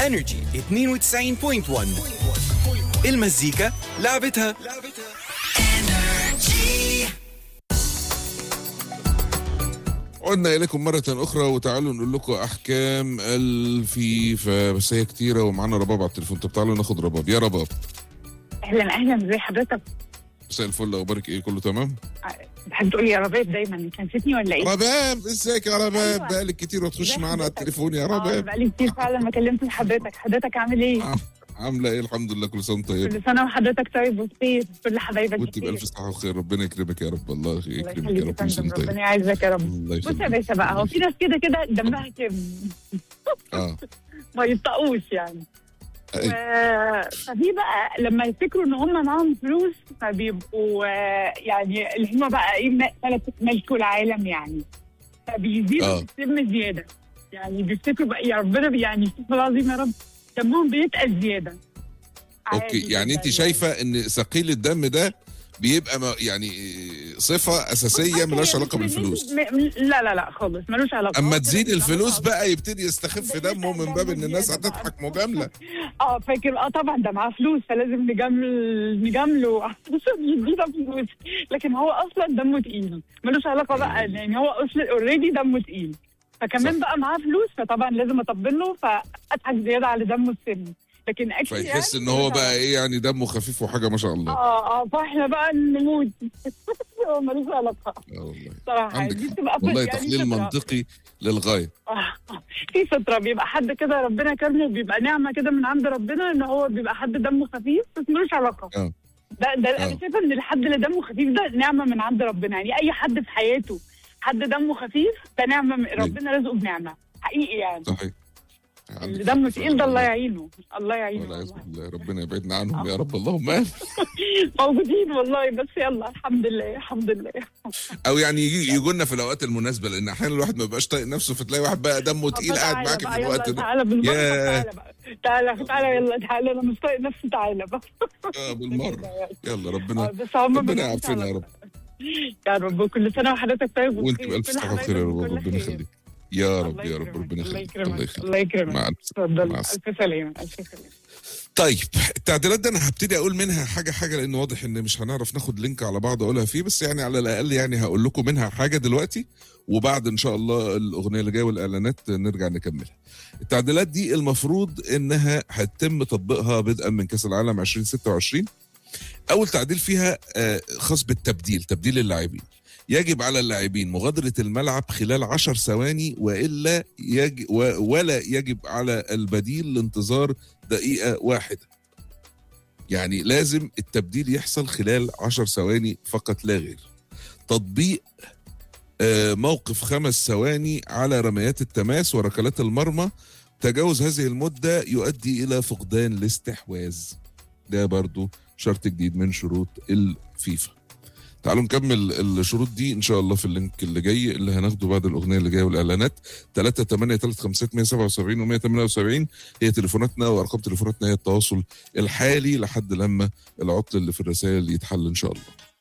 انرجي 92.1 المزيكا لعبتها عدنا إليكم مرة أخرى وتعالوا نقول لكم أحكام الفيفا بس هي كتيرة ومعانا رباب على التليفون طب تعالوا ناخد رباب يا رباب اهلا اهلا ازي حضرتك مساء الفل أخبارك إيه كله تمام؟ بتحب تقولي يا رباب دايما انت نسيتني ولا ايه؟ رباب ازيك يا رباب أيوة. بقالك كتير وتخش ازي معانا على حضرتك؟ التليفون يا اه رباب بقالي كتير فعلا ما كلمتش حضرتك حضرتك عامل ايه؟ آه، عاملة إيه الحمد لله كل سنة وأنت طيب كل سنه وحضرتك طيب وبخير كل حبايبك وأنت بخير بألف صحة وخير ربنا يكرمك يا رب الله الله يكرمك يا يخليك يا رب كل سنة فندم طيب ربنا يعزك يا رب الله بص يا يخليك باشا بقى هو في ناس كده كده دمها كم اه ما يطقوش يعني أي. و- ففي بقى لما يفتكروا ان هم معاهم فلوس فبيبقوا آه، يعني اللي هم بقى ايه ثلاث ملكوا العالم يعني فبيزيدوا آه. في السم زياده يعني بيفتكروا بقى يا ربنا بي- يعني استغفر الله العظيم يا رب دمهم بيتقل زياده اوكي عادي يعني انت جداً شايفه ان ثقيل الدم ده بيبقى ما- يعني صفه اساسيه ملهاش علاقه بالفلوس م- م- لا لا لا خالص ملوش علاقه اما هو تزيد كده الفلوس بيبقى بقى يبتدي يستخف دمه من باب ان الناس زيادة بقى. هتضحك مجامله اه فاكر اه طبعا ده معاه فلوس فلازم نجامل نجامله عشان يدينا فلوس لكن هو اصلا دمه تقيل ملوش علاقه بقى يعني هو اصلا اوريدي دمه تقيل فكمان صح. بقى معاه فلوس فطبعا لازم اطبل له فاضحك زياده على دمه السن لكن اكشلي فيحس يعني ان هو ملوش بقى علاقة. ايه يعني دمه خفيف وحاجه ما شاء الله اه اه فاحنا بقى نموت هو ملوش علاقه اه والله صراحه عندك دي حق. بتبقى والله يعني تحليل فطرة. منطقي للغايه آه، في فطره بيبقى حد كده ربنا كرمه بيبقى نعمه كده من عند ربنا ان هو بيبقى حد دمه خفيف بس ملوش علاقه اه ده ده آه. انا شايفه ان الحد اللي دمه خفيف ده نعمه من عند ربنا يعني اي حد في حياته حد دمه خفيف ده نعمه من ربنا رزقه بنعمه حقيقي يعني صحيح عندك اللي حق دمه فعلا تقيل ده الله والله. يعينه الله يعينه والعياذ والله بالله ربنا يبعدنا عنهم يا رب اللهم امين موجودين والله بس يلا الحمد لله الحمد لله او يعني يجي يجوا لنا في الاوقات المناسبه لان احيانا الواحد ما بيبقاش طايق نفسه فتلاقي واحد بقى دمه تقيل قاعد تعالى معاك بقى، في الوقت يلا ده تعالى بالمره ياه. تعالى بقى تعالى تعالى يلا تعالى انا مش طايق نفسي تعالى بقى اه بالمره يلا آه، ربنا بس هم ربنا يعافينا يا رب يا رب كل سنه وحضرتك طيب وانت وبخير. بألف كل صحة وخير يا رب حبايبك ربنا بكل يخليك خير. يا رب الله يا رب يكرمك، ربنا الله يخليك الله يكرمك يخليك الله يكرمك مع الف اتفضل مع السلامة. الف سلامه الف سلامه طيب التعديلات ده انا هبتدي اقول منها حاجه حاجه لان واضح ان مش هنعرف ناخد لينك على بعض اقولها فيه بس يعني على الاقل يعني هقول لكم منها حاجه دلوقتي وبعد ان شاء الله الاغنيه اللي جايه والاعلانات نرجع نكملها. التعديلات دي المفروض انها هتتم تطبيقها بدءا من كاس العالم 2026 اول تعديل فيها آه، خاص بالتبديل تبديل اللاعبين يجب على اللاعبين مغادرة الملعب خلال عشر ثواني وإلا يج و- ولا يجب على البديل الانتظار دقيقة واحدة يعني لازم التبديل يحصل خلال عشر ثواني فقط لا غير تطبيق آه، موقف خمس ثواني على رميات التماس وركلات المرمى تجاوز هذه المدة يؤدي إلى فقدان الاستحواذ ده برضو شرط جديد من شروط الفيفا تعالوا نكمل الشروط دي ان شاء الله في اللينك اللي جاي اللي هناخده بعد الاغنيه اللي جايه والاعلانات 3 8 3 5 177 و 178 هي تليفوناتنا وارقام تليفوناتنا هي التواصل الحالي لحد لما العطل اللي في الرسائل يتحل ان شاء الله